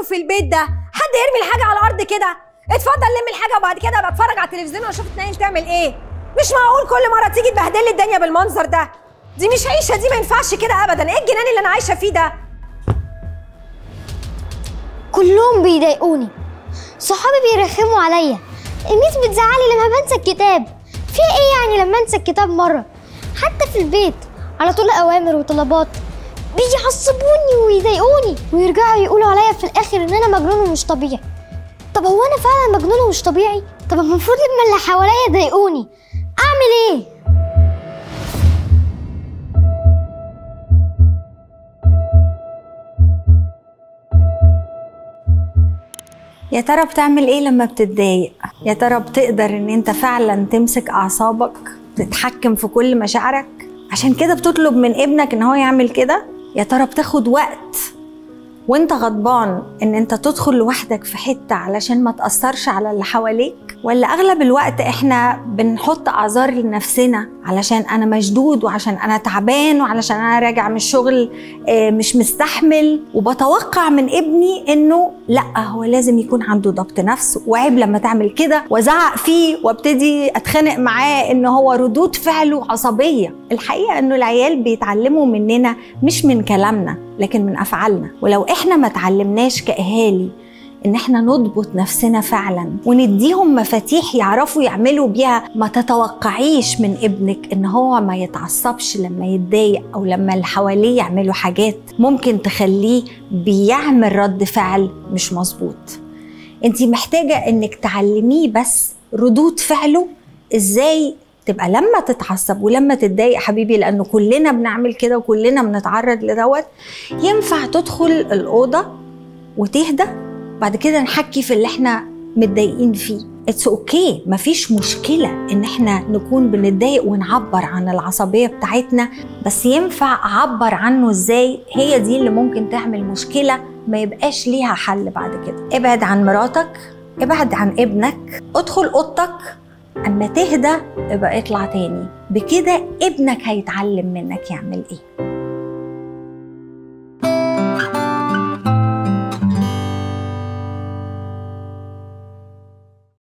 في البيت ده حد يرمي الحاجه على الارض كده اتفضل لم الحاجه وبعد كده ابقى اتفرج على التلفزيون واشوف اتنين تعمل ايه مش معقول كل مره تيجي تبهدل لي الدنيا بالمنظر ده دي مش عيشه دي ما ينفعش كده ابدا ايه الجنان اللي انا عايشه فيه ده كلهم بيضايقوني صحابي بيرخموا عليا الميس بتزعلي لما بنسى الكتاب في ايه يعني لما انسى الكتاب مره حتى في البيت على طول اوامر وطلبات بيعصبوني ويضايقوني ويرجعوا يقولوا عليا في الاخر ان انا مجنون ومش طبيعي طب هو انا فعلا مجنون ومش طبيعي طب المفروض لما اللي حواليا يضايقوني اعمل ايه يا ترى بتعمل ايه لما بتتضايق يا ترى بتقدر ان انت فعلا تمسك اعصابك تتحكم في كل مشاعرك عشان كده بتطلب من ابنك ان هو يعمل كده يا ترى بتاخد وقت وانت غضبان ان انت تدخل لوحدك في حتة علشان ما تأثرش على اللي حواليك ولا اغلب الوقت احنا بنحط اعذار لنفسنا علشان انا مشدود وعشان انا تعبان وعلشان انا راجع من الشغل آه، مش مستحمل وبتوقع من ابني انه لا هو لازم يكون عنده ضبط نفس وعيب لما تعمل كده وازعق فيه وابتدي اتخانق معاه ان هو ردود فعله عصبيه الحقيقه انه العيال بيتعلموا مننا مش من كلامنا لكن من افعالنا ولو احنا ما تعلمناش كاهالي ان احنا نضبط نفسنا فعلا ونديهم مفاتيح يعرفوا يعملوا بيها ما تتوقعيش من ابنك ان هو ما يتعصبش لما يتضايق او لما اللي حواليه يعملوا حاجات ممكن تخليه بيعمل رد فعل مش مظبوط انت محتاجه انك تعلميه بس ردود فعله ازاي تبقى لما تتعصب ولما تتضايق حبيبي لانه كلنا بنعمل كده وكلنا بنتعرض لدوت ينفع تدخل الاوضه وتهدى بعد كده نحكي في اللي احنا متضايقين فيه اتس اوكي okay. مفيش مشكله ان احنا نكون بنتضايق ونعبر عن العصبيه بتاعتنا بس ينفع اعبر عنه ازاي هي دي اللي ممكن تعمل مشكله ما يبقاش ليها حل بعد كده ابعد عن مراتك ابعد عن ابنك ادخل اوضتك اما تهدى ابقى اطلع تاني بكده ابنك هيتعلم منك يعمل ايه